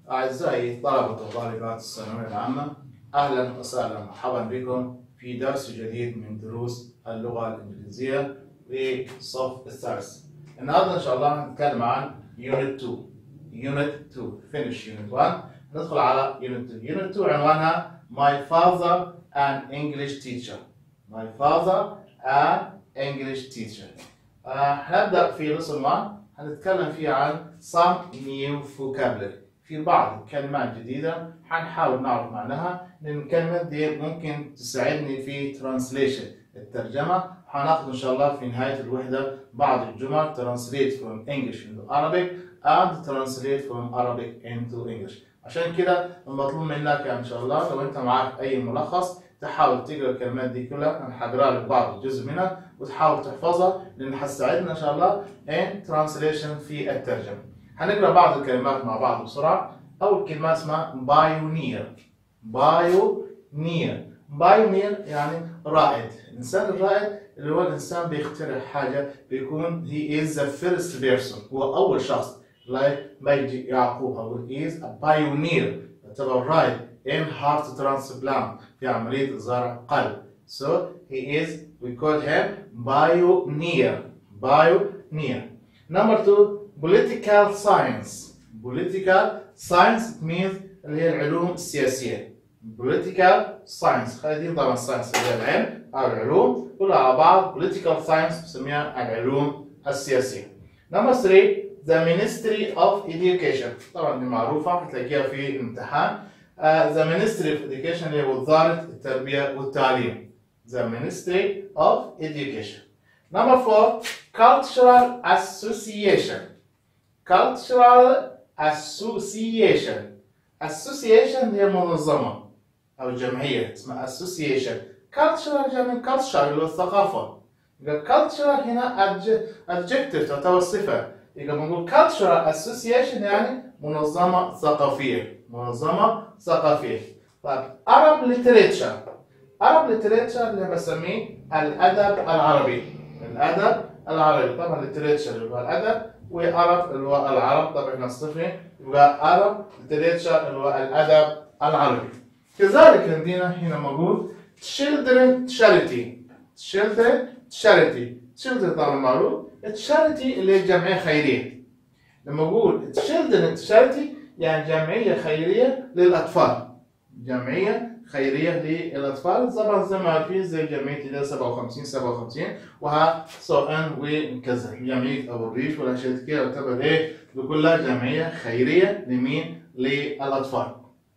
أعزائي طلبة وطالبات الثانوية العامة أهلا وسهلا مرحبا بكم في درس جديد من دروس اللغة الإنجليزية لصف الثالث النهارده إن شاء الله هنتكلم عن Unit 2 Unit 2 Finish Unit 1 ندخل على Unit 2 Unit 2 عنوانها My father an English teacher My father an English teacher آه، هنبدأ في lesson 1 هنتكلم فيه عن some new vocabulary في بعض الكلمات جديدة هنحاول نعرف معناها لأن الكلمات دي ممكن تساعدني في translation الترجمة هناخد إن شاء الله في نهاية الوحدة بعض الجمل translate from English into Arabic and translate from Arabic into English عشان كده المطلوب منك يعني إن شاء الله لو أنت معاك أي ملخص تحاول تقرا الكلمات دي كلها انا هقرا لك بعض الجزء منها وتحاول تحفظها لان هتساعدنا ان شاء الله in translation في الترجمه. هنقرا بعض الكلمات مع بعض بسرعه. اول كلمه اسمها بايونير. بايونير. بايونير يعني رائد. الانسان الرائد اللي هو الانسان بيخترع حاجه بيكون he is the first person هو اول شخص like مجدي يعقوب هو he is a pioneer يعتبر رائد in heart transplant في عملية زرع قلب. So he is we call him pioneer. Pioneer. Number two political science. Political science it means اللي هي العلوم السياسية. Political science خلينا طبعا science اللي هي العلم أو العلوم كلها على بعض political science بنسميها العلوم السياسية. Number three the Ministry of Education طبعا دي معروفة هتلاقيها في الامتحان uh, the Ministry of Education هي وزارة التربية والتعليم. The Ministry of Education. Number four, Cultural Association. Cultural Association. Association هي منظمة أو جمعية اسمها Association. Cultural جمع culture اللي هو الثقافة. يبقى cultural هنا adjective تعتبر صفة. يبقى بنقول Cultural Association يعني منظمة ثقافية. منظمة ثقافية. طيب Arab Literature. Arab Literature اللي بسميه الأدب العربي. الأدب العربي طبعا Literature اللي هو الأدب وعرب اللي هو العرب طبعا نصفه يبقى Arab Literature اللي هو الأدب العربي. كذلك عندنا هنا موجود Children Charity. Children Charity. Children طبعا معروف. Charity اللي هي جمعية خيرية. لما أقول Children Charity يعني جمعية خيرية للأطفال جمعية خيرية للأطفال طبعا زي ما عارفين زي جمعية اللي 57 57 وها سواء وكذا جمعية أبو الريش والأشياء كده تعتبر إيه بكلها جمعية خيرية لمين؟ للأطفال.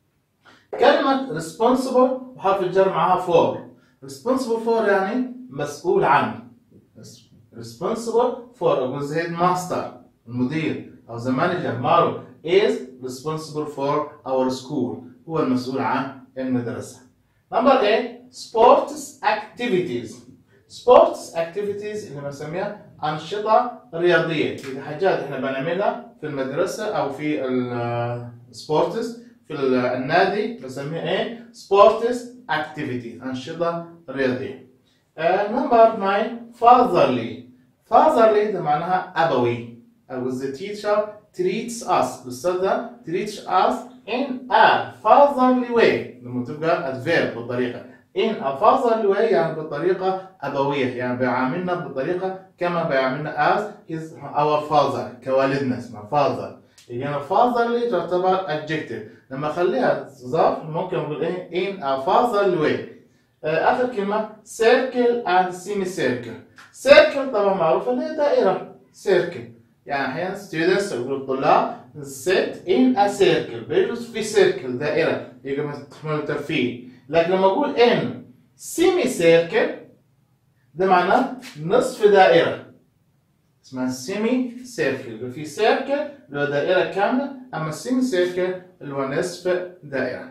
كلمة responsible وحرف الجر معاها for responsible for يعني مسؤول عن responsible for أقول زي الماستر المدير أو the manager مارو is responsible for our school هو المسؤول عن المدرسة. Number 8 sports activities. Sports activities اللي بنسميها أنشطة رياضية، دي حاجات احنا بنعملها في المدرسة أو في السبورتس في النادي بنسميها ايه؟ sports activities أنشطة رياضية. نمبر 9 fatherly. fatherly ده معناها أبوي. أو the teacher treats us الأستاذ ده treats us in a fatherly way لما تبقى adverb بالطريقة in a fatherly way يعني بطريقة أبوية يعني بيعاملنا بطريقة كما بيعاملنا as his our father كوالدنا اسمه father يعني fatherly تعتبر adjective لما أخليها ظرف ممكن نقول إيه in a fatherly way آخر كلمة circle and semicircle circle طبعا معروفة اللي هي دائرة circle يعني احيانا students يقولوا الطلاب sit in a circle بيجلس في circle دائرة يبقى تحمل الترفيه لكن لما اقول in semi circle ده معناه نصف دائرة اسمها semi circle يبقى في circle اللي هو دائرة كاملة أما semi circle اللي هو نصف دائرة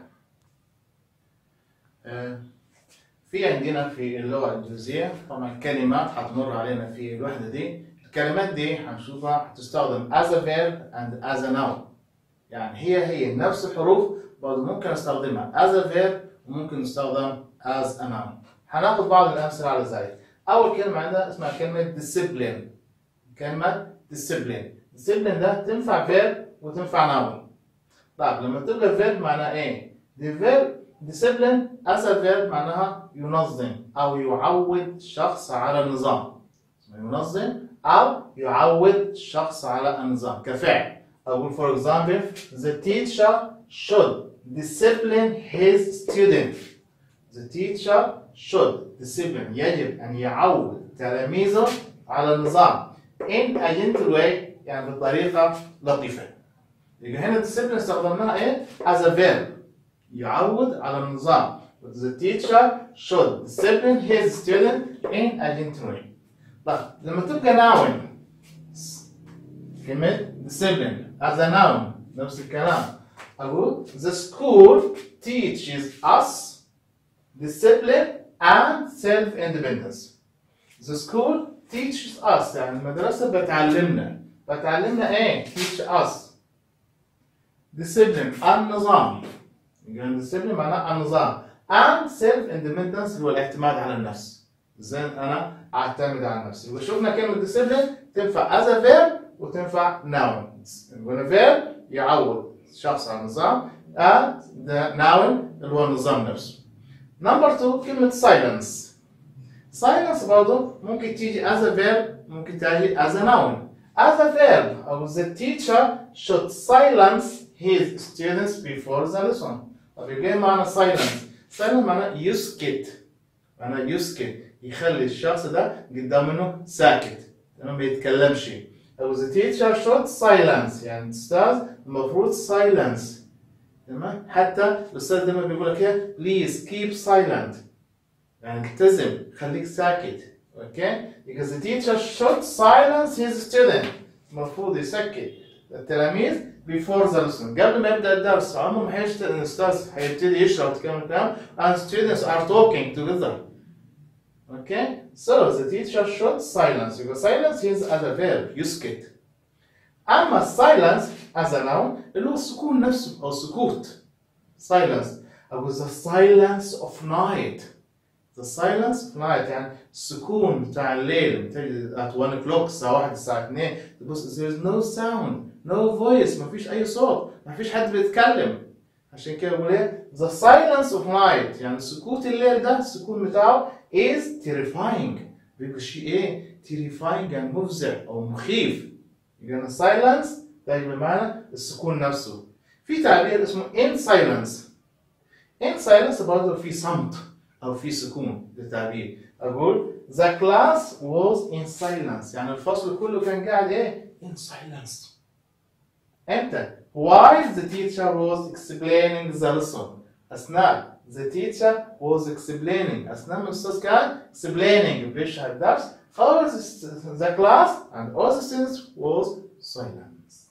في عندنا في اللغة الإنجليزية طبعا كلمات هتمر علينا في الوحدة دي الكلمات دي هنشوفها هتستخدم as a verb and as a noun يعني هي هي نفس الحروف برضه ممكن استخدمها as a verb وممكن نستخدم as a noun هناخد بعض الأمثلة على ذلك أول كلمة عندنا اسمها كلمة discipline كلمة discipline discipline ده تنفع verb وتنفع noun طيب لما تبقى verb معناها ايه؟ the verb discipline as a verb معناها ينظم أو يعود شخص على النظام ينظم أو يعود شخص على النظام كفعل أقول for example the teacher should discipline his student the teacher should discipline يجب أن يعود تلاميذه على النظام in a gentle way يعني بطريقة لطيفة يبقى هنا discipline استخدمناها ايه as a verb يعود على النظام the teacher should discipline his student in a gentle way طيب لما تبقى noun كلمة discipline as a noun نفس الكلام أقول the school teaches us discipline and self-independence the school teaches us يعني المدرسة بتعلمنا بتعلمنا ايه teach us discipline النظام يعني discipline معناه النظام and self independence اللي هو الاعتماد على النفس ازاي انا اعتمد على نفسي وشفنا كلمة discipline تنفع as a verb وتنفع noun when a verb يعود شخص على النظام and the noun اللي هو النظام نفسه number two كلمة silence silence برضه ممكن تيجي as a verb ممكن تيجي as a noun as a verb أو the teacher should silence his students before the lesson طب يبقى معنى silence silence معناه يسكت معناه يسكت يخلي الشخص ده قدام منه ساكت ما بيتكلمش أو the teacher should silence يعني الأستاذ المفروض silence تمام حتى الأستاذ دايما بيقول لك ايه please keep silent يعني التزم خليك ساكت اوكي because the teacher should silence his student المفروض يسكت التلاميذ before the lesson قبل ما يبدا الدرس عمره ما حيشت الاستاذ حيبتدي يشرح كلام كلام and students are talking together okay so the teacher should silence because silence is as a verb يسكت اما silence as a noun اللي هو السكون نفسه او السكوت silence او the silence of night the silence of night يعني السكون بتاع الليل بتجد at 1 o'clock الساعة 1 الساعة 2 تبص there is no sound no voice ما فيش أي صوت ما فيش حد بيتكلم عشان كده بقول ايه the silence of night يعني سكوت الليل ده السكون بتاعه is terrifying بيبقى شيء ايه terrifying يعني مفزع أو مخيف يعني silence ده بمعنى السكون نفسه في تعبير اسمه in silence in silence برضه في صمت أو في سكون للتعبير أقول the class was in silence يعني الفصل كله كان قاعد إيه in silence إمتى while the teacher was explaining the lesson أثناء the teacher was explaining أثناء ما الأستاذ كان explaining بيشرح الدرس all the, the class and all the students was silence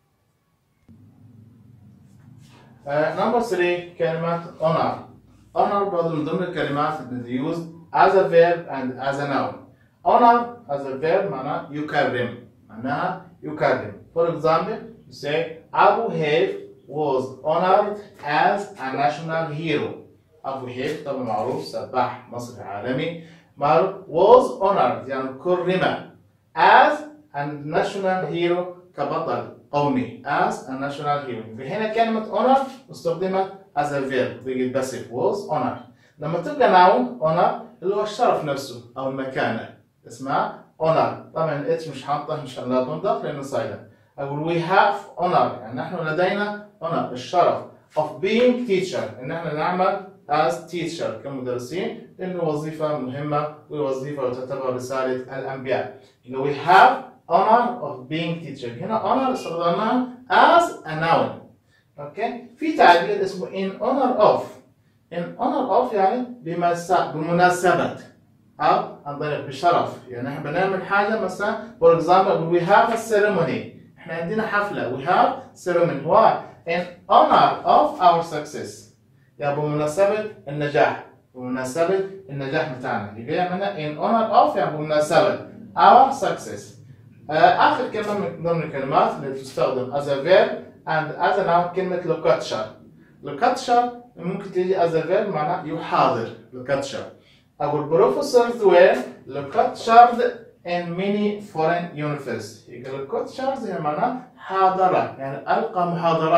uh, number three كلمة honor honor برضه من ضمن الكلمات اللي used as a verb and as a noun. honor as a verb معناها يكرم معناها يكرم. For example, you say Abu Haif was honored as a national hero. أبو هيف طبعا معروف سباح مصري عالمي معروف was honored يعني كرم as a national hero كبطل قومي as a national hero. فهنا كلمة honor استخدمت as a verb بيجي passive was honored لما تبقى noun honor اللي هو الشرف نفسه او المكانه اسمها honor طبعا الاتش مش حاطه مش لا تنطق لانه silent اقول we have honor يعني نحن لدينا honor الشرف of being teacher ان احنا نعمل as teacher كمدرسين لانه وظيفه مهمه ووظيفه تعتبر رساله الانبياء انه we have honor of being teacher هنا honor استخدمناها as a noun اوكي في تعبير اسمه in honor of in honor of يعني بمسا بمناسبة أو عن طريق بشرف يعني احنا بنعمل حاجة مثلا for example we have a ceremony احنا عندنا حفلة we have ceremony why in honor of our success يعني بمناسبة النجاح بمناسبة النجاح بتاعنا يبقى عندنا in honor of يعني بمناسبة our success آخر كلمة من ضمن الكلمات اللي تستخدم as a verb and as a noun كلمة لوكاتشر لوكاتشر ممكن تيجي as a verb معناه يحاضر لوكاتشر أقول professors were lectured in many foreign universities يبقى lectures يعني معناه حاضرة يعني ألقى محاضرات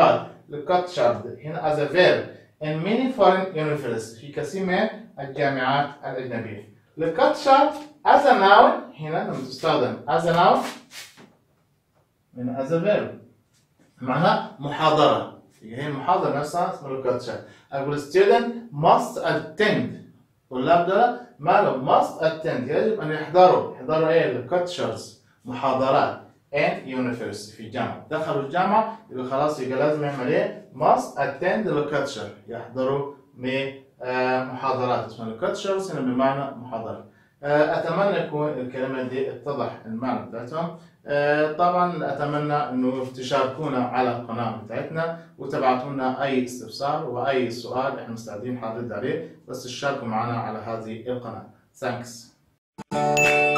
lectured هنا as a verb in many foreign universities في كثير من الجامعات الأجنبية lecture as a noun هنا لما تستخدم as a noun من as a verb معناها محاضرة هي المحاضرة نفسها اسمها lecture أقول student must attend طلاب دول ما لهم must attend يجب أن يحضروا يحضروا إيه lectures محاضرات and university في الجامعة دخلوا الجامعة يبقى خلاص يبقى لازم يعمل إيه must attend lecture يحضروا محاضرات اسمها lectures هنا بمعنى محاضرة أتمنى يكون الكلمة دي اتضح المعنى بتاعتهم طبعا أتمنى أنه تشاركونا على القناة بتاعتنا وتبعتوا لنا أي استفسار وأي سؤال إحنا مستعدين نرد عليه بس تشاركوا معنا على هذه القناة Thanks